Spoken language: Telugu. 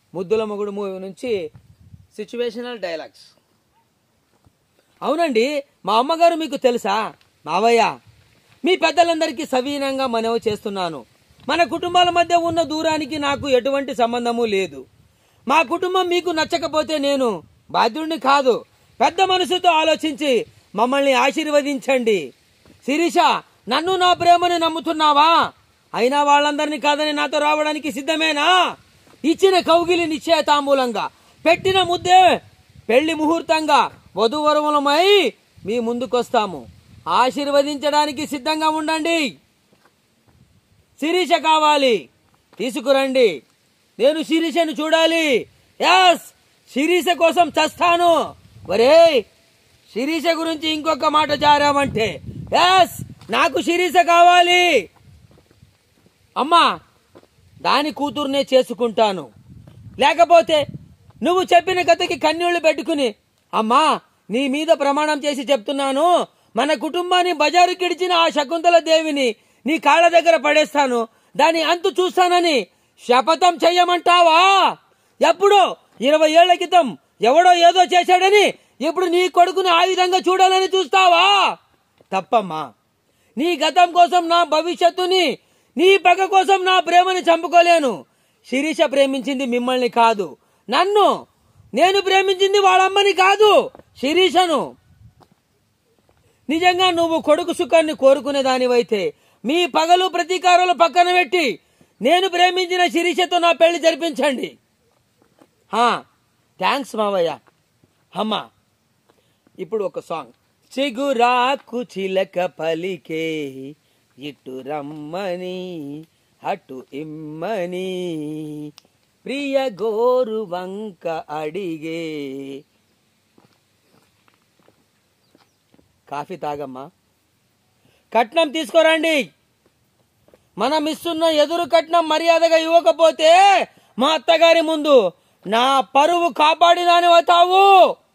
ముద్దుల మొగుడు మూవీ నుంచి సిచ్యువేషనల్ డైలాగ్స్ అవునండి మా అమ్మగారు మీకు తెలుసా మావయ్య మీ పెద్దలందరికీ సవీనంగా మనవి చేస్తున్నాను మన కుటుంబాల మధ్య ఉన్న దూరానికి నాకు ఎటువంటి సంబంధము లేదు మా కుటుంబం మీకు నచ్చకపోతే నేను బాధ్యుడిని కాదు పెద్ద మనసుతో ఆలోచించి మమ్మల్ని ఆశీర్వదించండి శిరీష నన్ను నా ప్రేమని నమ్ముతున్నావా అయినా వాళ్ళందరినీ కాదని నాతో రావడానికి సిద్ధమేనా ఇచ్చిన కౌగిలి నిశ్చయతాంబూలంగా పెట్టిన ముద్దే పెళ్లి ముహూర్తంగా వధువరములమై మీ ముందుకొస్తాము ఆశీర్వదించడానికి సిద్ధంగా ఉండండి శిరీష కావాలి తీసుకురండి నేను శిరీషను చూడాలి ఎస్ శిరీష కోసం చస్తాను ఒరే శిరీష గురించి ఇంకొక మాట జారామంటే ఎస్ నాకు శిరీష కావాలి అమ్మా దాని కూతుర్నే చేసుకుంటాను లేకపోతే నువ్వు చెప్పిన కథకి కన్నీళ్లు పెట్టుకుని అమ్మా నీ మీద ప్రమాణం చేసి చెప్తున్నాను మన కుటుంబాన్ని బజారు కిడిచిన ఆ శకుంతల దేవిని నీ కాళ్ళ దగ్గర పడేస్తాను దాని అంతు చూస్తానని శపథం చెయ్యమంటావా ఎప్పుడో ఇరవై ఏళ్ల క్రితం ఎవడో ఏదో చేశాడని ఇప్పుడు నీ కొడుకుని ఆ విధంగా చూడాలని చూస్తావా తప్పమ్మా నీ గతం కోసం నా భవిష్యత్తుని నీ పగ కోసం నా ప్రేమని చంపుకోలేను శిరీష ప్రేమించింది మిమ్మల్ని కాదు నన్ను నేను ప్రేమించింది వాళ్ళమ్మని కాదు శిరీషను నిజంగా నువ్వు కొడుకు సుఖాన్ని కోరుకునే దానివైతే మీ పగలు ప్రతీకారాలు పక్కన పెట్టి నేను ప్రేమించిన శిరీషతో నా పెళ్లి జరిపించండి థ్యాంక్స్ మావయ్య అమ్మా ఇప్పుడు ఒక సాంగ్ చిగురాకు చిలక పలికే ఇటు రమ్మని అటు ఇమ్మని ప్రియ గోరు వంక అడిగే కాఫీ తాగమ్మా కట్నం తీసుకోరండి మనం ఇస్తున్న ఎదురు కట్నం మర్యాదగా ఇవ్వకపోతే మా అత్తగారి ముందు నా పరువు కాపాడినాని అవుతావు